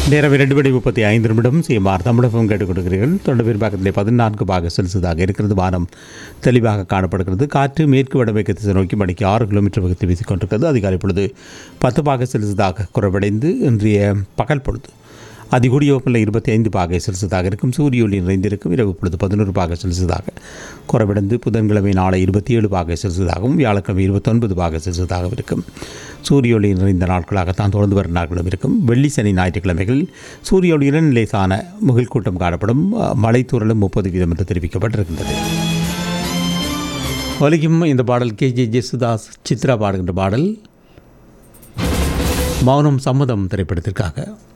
நேரம் இரண்டு மணி முப்பத்தி ஐந்து நிமிடம் சிஎம்ஆர் தமிழகம் கேட்டுக் கொடுக்கிறீர்கள் தொண்டு பிற்பாக்கத்திலே பதினான்கு பாக செல்சியஸாக இருக்கிறது வானம் தெளிவாக காணப்படுகிறது காற்று மேற்கு வடமேற்கு திசை நோக்கி மணிக்கு ஆறு கிலோமீட்டர் வேகத்தில் வீசிக்கொண்டிருக்கிறது அதிகாலை பொழுது பத்து பாக செல்சியஸாக குறைவடைந்து இன்றைய பகல் பொழுது அதிகூடிய வெப்பநிலை இருபத்தி ஐந்து பாகை செல்சியஸாக இருக்கும் சூரிய ஒளி நிறைந்திருக்கும் இரவு பொழுது பதினோரு பாகை செல்சியஸாக குறைவடைந்து புதன்கிழமை நாளை இருபத்தி ஏழு பாகை செல்சியஸாகவும் வியாழக்கிழமை இருபத்தொன்பது பாகை செல்சியஸாகவும் இருக்கும் சூரிய ஒளி நிறைந்த நாட்களாகத்தான் தொடர்ந்து வரும் நாட்களும் இருக்கும் வெள்ளி சனி ஞாயிற்றுக்கிழமைகள் சூரிய ஒளியுடன் லேசான முகில் கூட்டம் காணப்படும் மழை தூரலும் முப்பது வீதம் என்று தெரிவிக்கப்பட்டிருக்கின்றது ஒலிக்கும் இந்த பாடல் கே ஜே ஜெசுதாஸ் சித்ரா பாடுகின்ற பாடல் மௌனம் சம்மதம் திரைப்படத்திற்காக